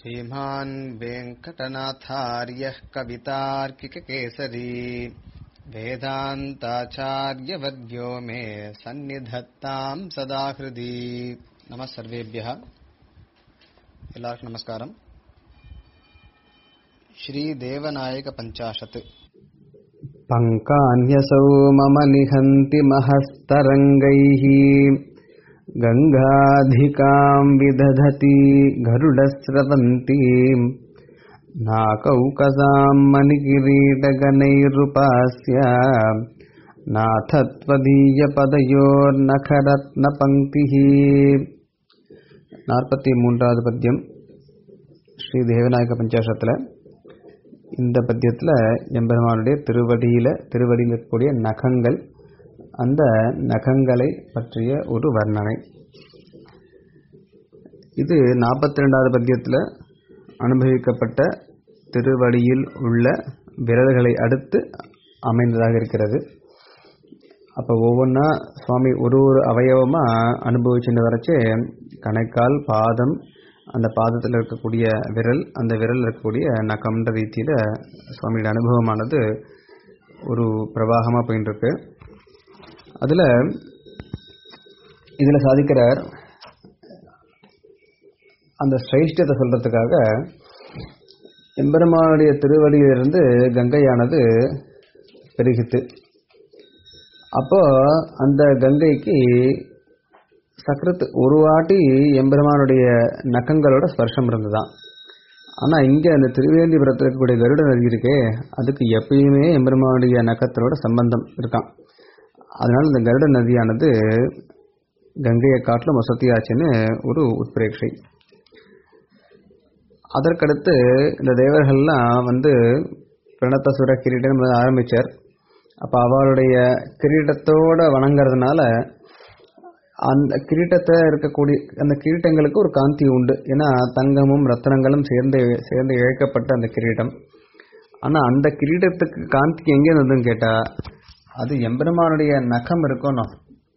श्रीमान् वेङ्कटनाथार्यः कवितार्किककेसरी वेदान्ताचार्यवर्यो मे सन्निधत्ताम् सदा हृदि नमः सर्वेभ्यः எல்லாருக்கும் நமஸ்காரம் श्रीदेवनायकपञ्चाशत् पङ्कान्यसौ मम निहन्ति महस्तरङ्गैः गङ्गाधिकाम् विदधति गरुडस्रवन्तीम् नाकौकसाम् मणिकिरीटगणैरुपास्य नाथ त्वदीयपदयोर्नखरत्नपङ्क्तिः நாற்பத்தி மூன்றாவது பத்தியம் ஸ்ரீ தேவநாயக பஞ்சாசத்தில் இந்த பத்தியத்தில் எம்பெருமானுடைய திருவடியில் திருவடியில் இருக்கக்கூடிய நகங்கள் அந்த நகங்களை பற்றிய ஒரு வர்ணனை இது நாற்பத்தி ரெண்டாவது பத்தியத்தில் அனுபவிக்கப்பட்ட திருவடியில் உள்ள விரல்களை அடுத்து அமைந்ததாக இருக்கிறது அப்போ ஒவ்வொன்றா சுவாமி ஒரு ஒரு அவயவமாக அனுபவிச்சுட்டு வரச்சே கணைக்கால் பாதம் அந்த பாதத்தில் இருக்கக்கூடிய விரல் அந்த விரல் இருக்கக்கூடிய நகம்ன்ற ரீதியில் சுவாமியோட அனுபவமானது ஒரு பிரவாகமாக போயின்னு இருக்கு அதில் இதில் சாதிக்கிறார் அந்த சிரேஷ்டத்தை சொல்கிறதுக்காக எம்பெருமானுடைய திருவடியிலிருந்து கங்கையானது பெருகித்து அப்போ அந்த கங்கைக்கு சக்கரத்து ஒரு வாட்டி எம்பெருமானுடைய நகங்களோட ஸ்பர்ஷம் இருந்துதான் ஆனால் இங்கே அந்த திருவேந்திபுரத்தில் இருக்கக்கூடிய கருட நதி இருக்கே அதுக்கு எப்பயுமே எம்பெருமானுடைய நகத்தோட சம்பந்தம் இருக்கான் அதனால இந்த கருட நதியானது கங்கையை காட்டிலும் வசதியாச்சுன்னு ஒரு உட்பிரேட்சை அதற்கடுத்து இந்த தேவர்கள்லாம் வந்து பிரணத்தசுர கிரீடம் ஆரம்பித்தார் அப்போ அவளுடைய கிரீடத்தோட வணங்குறதுனால அந்த கிரீட்டத்தை இருக்கக்கூடிய அந்த கிரீட்டங்களுக்கு ஒரு காந்தி உண்டு ஏன்னா தங்கமும் ரத்தனங்களும் சேர்ந்து சேர்ந்து இழைக்கப்பட்ட அந்த கிரீடம் ஆனால் அந்த கிரீடத்துக்கு காந்தி எங்கே இருந்ததுன்னு கேட்டால் அது எம்பெருமானுடைய நகம் இருக்கணும்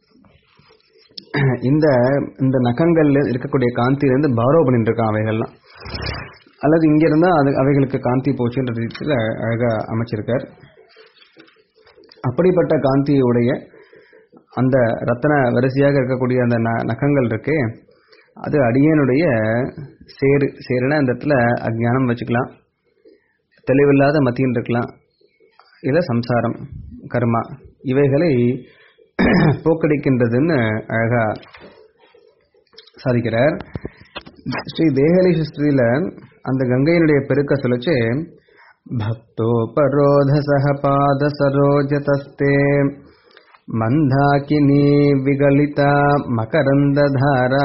இந்த இந்த நகங்கள்ல இருக்கக்கூடிய காந்தியிலேருந்து பாரோ பண்ணிட்டு இருக்கான் அவைகள்லாம் அல்லது இங்க இருந்தா அது அவைகளுக்கு காந்தி போச்சுன்ற ரீதியில் அழகா அமைச்சிருக்கார் அப்படிப்பட்ட காந்தியுடைய அந்த ரத்தன வரிசையாக இருக்கக்கூடிய அந்த ந நகங்கள் இருக்கே அது அடியனுடைய சேரு சேருனா இந்த இடத்துல அஜ்ஞானம் வச்சுக்கலாம் தெளிவில்லாத மத்தியில் இருக்கலாம் இல்லை சம்சாரம் கர்மா இவைகளை போக்கடிக்கின்றதுன்னு அழகா சாதிக்கிறார் ஸ்ரீ தேகலி ஹிஸ்டரியில அந்த கங்கையினுடைய பெருக்க சொல்லிச்சு பக்தோபரோத சகபாத சரோஜதஸ்தே மந்தாக்கினி விகலிதா மகரந்ததாரா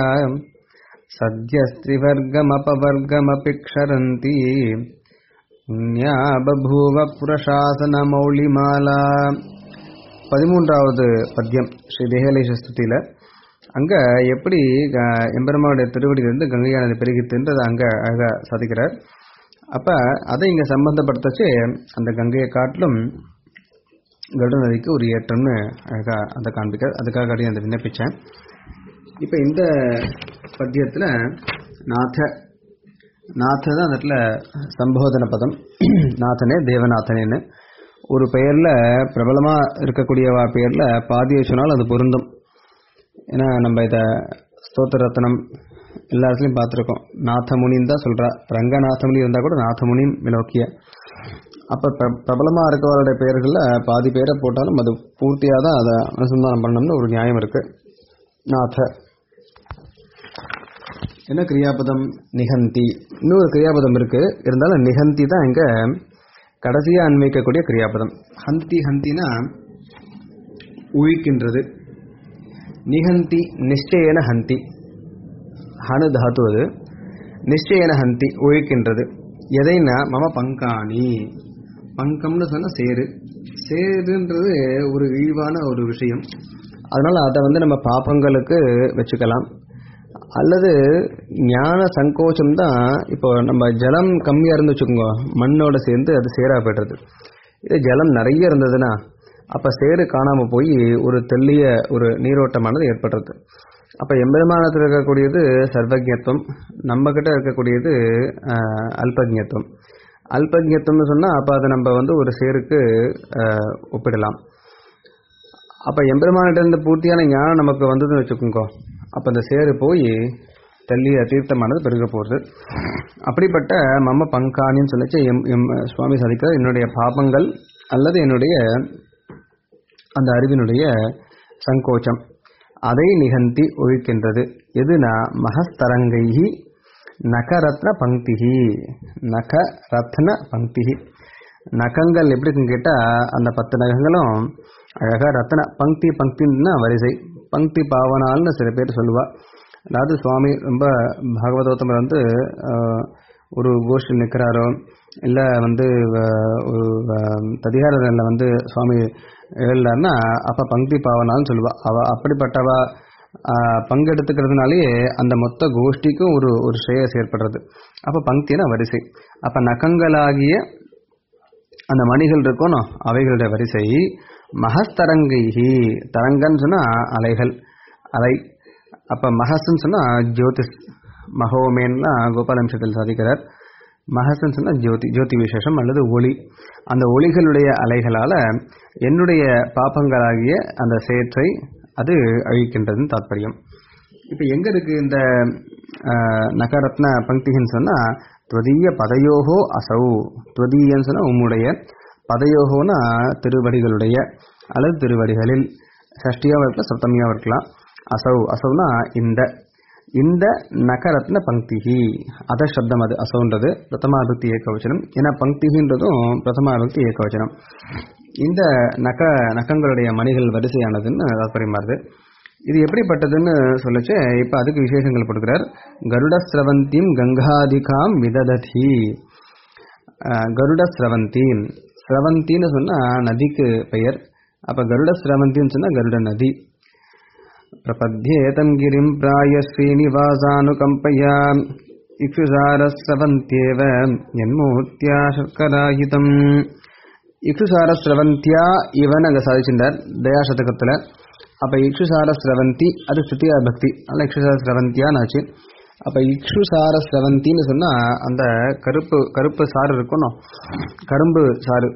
சத்யஸ்திரிவர்கமபவர்கமபி க்ஷரந்தி புண்ணியா பபூவ புரசாசன மௌலிமாலா பதிமூன்றாவது பத்தியம் ஸ்ரீ தேகலேஷ ஸ்துதியில் அங்கே எப்படி எம்பெருமானுடைய திருவடியிலிருந்து கங்கையானது பெருகித்துன்றது அங்கே அழகாக சாதிக்கிறார் அப்போ அதை இங்கே சம்பந்தப்படுத்தச்சு அந்த கங்கையை காட்டிலும் கருட நதிக்கு ஒரு ஏற்றம்னு அழகாக அதை காண்பிக்க அதுக்காக அடி அந்த விண்ணப்பித்தேன் இப்போ இந்த பத்தியத்தில் நாத நாத தான் அந்த இடத்துல சம்போதன பதம் நாதனே தேவநாதனேன்னு ஒரு பெயரில் பிரபலமாக இருக்கக்கூடிய பெயரில் பாதியை சொன்னால் அது பொருந்தும் ஏன்னா நம்ம இதை ஸ்தோத்திர ரத்னம் எல்லா இடத்துலையும் பார்த்துருக்கோம் நாதமுனின்னு தான் சொல்கிறா ரங்கநாதமுனி இருந்தால் கூட நாதமுனியும் விலோக்கிய அப்போ பிரபலமாக இருக்கவருடைய பெயர்களில் பாதி பேரை போட்டாலும் அது பூர்த்தியாக தான் அதை அனுசந்தானம் பண்ணணும்னு ஒரு நியாயம் இருக்கு நாத என்ன கிரியாபதம் நிகந்தி இன்னொரு கிரியாபதம் இருக்கு இருந்தாலும் நிகந்தி தான் இங்கே கடைசியாக அன்வைக்கக்கூடிய கிரியாபதம் ஹந்தி ஹந்தினா உழிக்கின்றது நிகந்தி நிச்சயன ஹந்தி ஹனு தாத்து அது நிச்சயன ஹந்தி ஒழிக்கின்றது எதைன்னா மம பங்காணி பங்கம்னு சொன்ன சேரு சேருன்றது ஒரு இழிவான ஒரு விஷயம் அதனால அதை வந்து நம்ம பாப்பங்களுக்கு வச்சுக்கலாம் அல்லது ஞான சங்கோச்சம் தான் இப்போ நம்ம ஜலம் கம்மியாக இருந்து வச்சுக்கோங்க மண்ணோட சேர்ந்து அது சேரா போய்டுறது இது ஜலம் நிறைய இருந்ததுன்னா அப்போ சேரு காணாமல் போய் ஒரு தெல்லிய ஒரு நீரோட்டமானது ஏற்படுறது அப்ப எம்பெருமானத்தில் இருக்கக்கூடியது சர்வஜத்துவம் நம்ம கிட்ட இருக்கக்கூடியது ஆஹ், அல்பஜ்ஞத்துவம் அல்பஜ்ஞத்துவம்னு சொன்னா அப்ப அதை நம்ம வந்து ஒரு சேருக்கு ஆஹ், ஒப்பிடலாம் அப்ப எம்பெருமானிட்ட இருந்து பூர்த்தியான ஞானம் நமக்கு வந்ததுன்னு வச்சுக்கோங்க அப்ப அந்த சேரு போய் தள்ளிய தீர்த்தமானது பெருக போகுது அப்படிப்பட்ட மம பங்காணின்னு சொல்லிச்சு எம் எம் சுவாமி சாதிக்கிற என்னுடைய பாபங்கள் அல்லது என்னுடைய அந்த அறிவினுடைய சங்கோச்சம் அதை நிகந்தி ஒழிக்கின்றது எதுனா மகஸ்தரங்கைஹி நகரத்ன பங்கிஹி நகரத்ன பங்கிஹி நகங்கள் எப்படி இருக்குன்னு கேட்டா அந்த பத்து நகங்களும் அழகா ரத்ன பங்கி பங்கின்னா வரிசை பங்கி பாவனால்னு சில பேர் சொல்லுவா அதாவது சுவாமி ரொம்ப பாகவதோத்தமர் வந்து ஆஹ், ஒரு கோஷ்டி நிற்கிறாரோ இல்லை வந்து ஆஹ், ஒரு ததிகாரத்தில் வந்து சுவாமி எழுந்தாருன்னா அப்போ பங்கி பாவனால்னு சொல்லுவா அவ அப்படிப்பட்டவ ஆஹ், பங்கெடுத்துக்கிறதுனாலேயே அந்த மொத்த கோஷ்டிக்கும் ஒரு ஒரு ஸ்ரேயஸ் ஏற்படுறது அப்போ பங்கினா வரிசை அப்போ நகங்களாகிய அந்த மணிகள் இருக்கணும் அவைகளுடைய வரிசை மகஸ்தரங்கைஹி தரங்கன்னு சொன்னா அலைகள் அலை அப்ப மகஸ்ன்னு சொன்னா ஜோதிஷ் மகோமேன்னா கோபாலம்சத்தில் சாதிக்கிறார் மகஸ்ன்னு சொன்னா ஜோதி ஜோதி விசேஷம் அல்லது ஒளி அந்த ஒளிகளுடைய அலைகளால என்னுடைய பாப்பங்களாகிய அந்த சேற்றை அது அழிக்கின்றதுன்னு தாற்பயம் இப்ப எங்க இருக்கு இந்த ஆஹ், நகரத்ன பங்கின்னு சொன்னா துவதீய பதயோகோ அசௌ துவதீயன்னு சொன்னா உம்முடைய பதயோகோனா திருவடிகளுடைய அல்லது திருவடிகளில் சஷ்டியாவும் இருக்கலாம் சப்தமியாவும் இருக்கலாம் அசௌ அசௌனா இந்த இந்த நகரத்ன பங்கிஹி அத சப்தம் அது அசௌன்றது பிரதமாபக்தி ஏகவச்சனம் ஏன்னா பங்கிஹின்றதும் பிரதமாபக்தி ஏகவச்சனம் இந்த நக நகங்களுடைய மணிகள் வரிசையானதுன்னு தாற்பயமாறுது இது எப்படிப்பட்டதுன்னு சொல்லுச்சு இப்ப அதுக்கு விசேஷங்கள் கொடுக்கிறார் கருட ஸ்ரவந்திம் கங்காதிகாம் விதததி அஹ், கருட ஸ்ரவந்தீம் ஸ்ரவந்தின்னு சொன்னா நதிக்கு பெயர் அப்ப கருட ஸ்ரவந்தின்னு சொன்னா கருட நதி பிரபத்யேதம் கிரிம் பிராய ஸ்ரீனிவாசானுகம்பயா இக்ஷுசாரஸ்ரவந்தியேவ என்மூர்த்தியா சர்க்கராயுதம் இக்ஷுசாரஸ்ரவந்தியா இவன் அங்க சாதிச்சிருந்தார் தயாசதகத்துல அப்ப இக்ஷுசாரஸ்ரவந்தி அது சித்தியா பக்தி அதனால இக்ஷுசாரஸ்ரவந்தியான்னு ஆச்சு அப்ப இக்ஷுசாரஸ்ரவந்தின்னு சொன்னா அந்த கருப்பு கருப்பு சாறு இருக்கணும் கரும்பு சாறு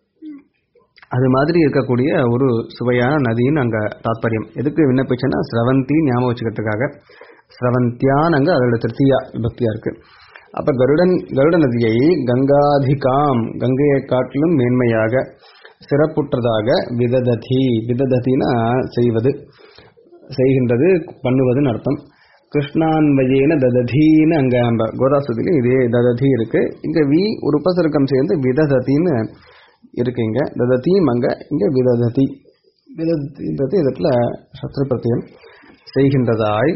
அது மாதிரி இருக்கக்கூடிய ஒரு சுவையான நதின்னு அங்க தாத்பரியம் எதுக்கு விண்ணப்பிச்சேன்னா ஸ்ரவந்தி ஞாபகம் வச்சுக்கிறதுக்காக ஸ்ரவந்தியான் அங்க அதோட திருத்தியா விபக்தியா இருக்கு அப்ப கருடன் கருட நதியை கங்காதிகாம் கங்கையை காட்டிலும் மேன்மையாக சிறப்புற்றதாக விதததி விதததினா செய்வது செய்கின்றது பண்ணுவதுன்னு அர்த்தம் கிருஷ்ணான்வயேன தததீன்னு அங்க நம்ம கோதாசுதியில இதே தததி இருக்கு இங்க வி ஒரு உபசர்க்கம் சேர்ந்து விதததின்னு இருக்கு இங்க தததீம் அங்க இங்க விதததி விததின்றது இடத்துல சத்ரு பிரத்தியம் செய்கின்றதாய்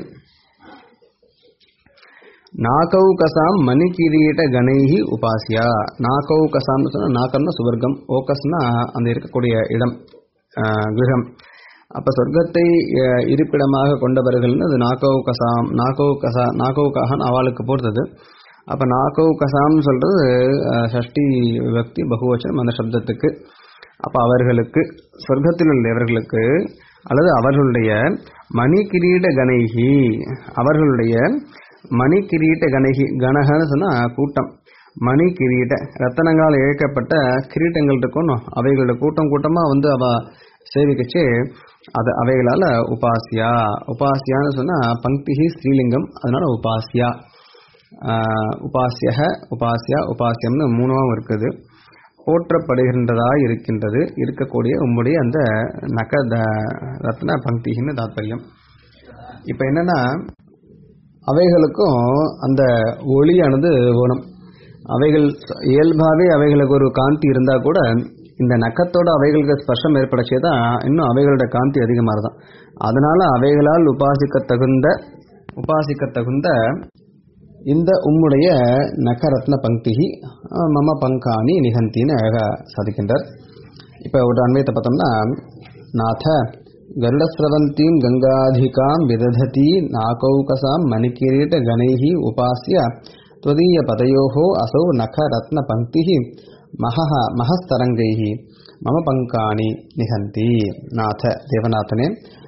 நாகௌகசாம் மணிகிரீட கணைஹி உபாசியா நாகௌகசாம்னு சொன்னா நாகம்னா சுவர்க்கம் ஓகஸ்னா அந்த இருக்கக்கூடிய இடம் ஆஹ், கிரகம் அப்ப சொர்க்கத்தை அஹ், இருப்பிடமாக கொண்டவர்கள்னு அது நாகௌகசாம் நாகௌகசா நாகௌகாகன்னு அவளுக்கு பொறுத்தது அப்ப நாகௌகசாம் சொல்றது அஹ், ஷஷ்டி விபக்தி பகுவச்சனம் அந்த சப்தத்துக்கு அப்ப அவர்களுக்கு சொர்க்கத்தில் உள்ளவர்களுக்கு அல்லது அவர்களுடைய மணி கிரீட கணைகி அவர்களுடைய மணி கிரீட கணகி கணகன்னு சொன்னா கூட்டம் மணி கிரீட ரத்தனங்களால் இழைக்கப்பட்ட கிரீட்டங்கள் இருக்கணும் அவைகளோட கூட்டம் கூட்டமா வந்து அவ சேவிக்கச்சு அது அவைகளால உபாசியா உபாசியான்னு சொன்னா பங்கிஹி ஸ்ரீலிங்கம் அதனால உபாசியா ஆஹ், உபாசியக உபாசியா உபாசியம்னு மூணாவும் இருக்குது போற்றப்படுகின்றதாய் இருக்கின்றது இருக்கக்கூடிய உம்முடைய அந்த நக த- ரத்ன பங்கின்னு தாத்பரியம் இப்ப என்னன்னா அவைகளுக்கும் அந்த ஒளியானது வேணும் அவைகள் இயல்பாவே அவைகளுக்கு ஒரு காந்தி இருந்தா கூட இந்த நக்கத்தோட அவைகளுக்கு ஸ்பர்ஷம் ஏற்படச்சே தான் இன்னும் அவைகளோட காந்தி அதிகமாகதான் அதனால அவைகளால் உபாசிக்க தகுந்த உபாசிக்க தகுந்த இந்த உம்முடைய நகரத்ன பங்கிகி அஹ், மம பங்காணி நிகந்தின்னு அழகா சாதிக்கின்றார் இப்ப ஒரு அன்வயத்தை பார்த்தோம்னா நாத கருடஸ்ரவந்தீம் கங்காதிகாம் விதததி நாகௌகசாம் மணிக்கிரீட கணைஹி உபாசிய त्वदीय पदयोः असौ नखरत्न पङ्क्तिः महः महस्तरङ्गैः मम पङ्काणि निहन्ति नाथ தேவநாதனே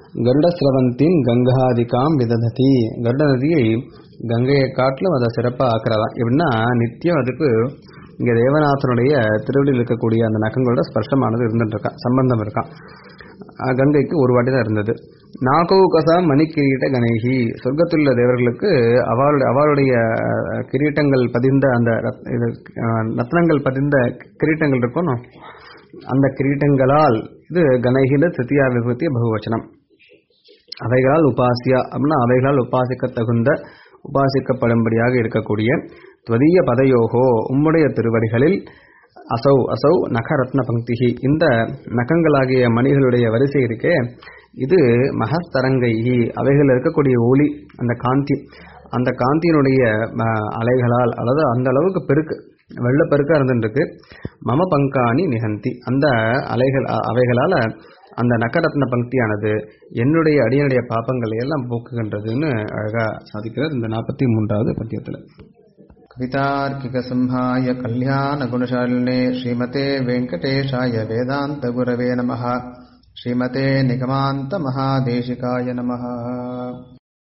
கருடஸ்ரவந்தின் கங்காதிகாம் விதததி கருட நதியை கங்கையை காட்டிலும் அதை சிறப்பாக ஆக்குறதாம் எப்படின்னா நித்தியம் அதுக்கு இங்க தேவநாதனுடைய திருவடியில் இருக்கக்கூடிய அந்த நகங்களோட ஸ்பர்ஷமானது இருந்துட்டு இருக்கான் சம்பந்தம் இருக்கான் அஹ் கங்கைக்கு ஒரு வாட்டி தான் இருந்தது நாகௌகசா மணி கிரீட கணேகி சொர்க்கத்தில் உள்ள தேவர்களுக்கு அவளுடைய அவளுடைய அஹ், கிரீட்டங்கள் பதிந்த அந்த ரத்- இது, அஹ், ரத்னங்கள் பதிந்த கிரீட்டங்கள் இருக்கணும் அந்த கிரீட்டங்களால் இது கணேகில திருத்தியா விபூத்திய பகுவச்சனம் அவைகளால் உபாசியா அப்படின்னா அவைகளால் உபாசிக்க தகுந்த உபாசிக்கப்படும்படியாக இருக்கக்கூடிய துவதீய பதயோகோ உம்முடைய திருவடிகளில் அசௌ அசௌ நகரத்ன பங்கிகி இந்த நகங்களாகிய மணிகளுடைய வரிசை இருக்கே இது மகஸ்தரங்கைகி அவைகள் இருக்கக்கூடிய ஒளி அந்த காந்தி அந்த காந்தியினுடைய அஹ், அலைகளால் அதாவது அந்த அளவுக்கு பெருக்கு வெள்ளப்பெருக்கா இருந்துருக்கு மம பங்காணி நிகந்தி அந்த அலைகள் அ- அவைகளால அந்த நக்கரத்ன பங்கியானது என்னுடைய அடியனுடைய பாப்பங்களை எல்லாம் போக்குகின்றதுன்னு அழகா சாதிக்கிறார் இந்த நாற்பத்தி மூன்றாவது பத்தியத்துல कवितार्किकसंहाय कल्याणगुणशालिने श्रीमते वेङ्कटेशाय वेदान्तगुरवे नमः श्रीमते निगमान्तमहादेशिकाय नमः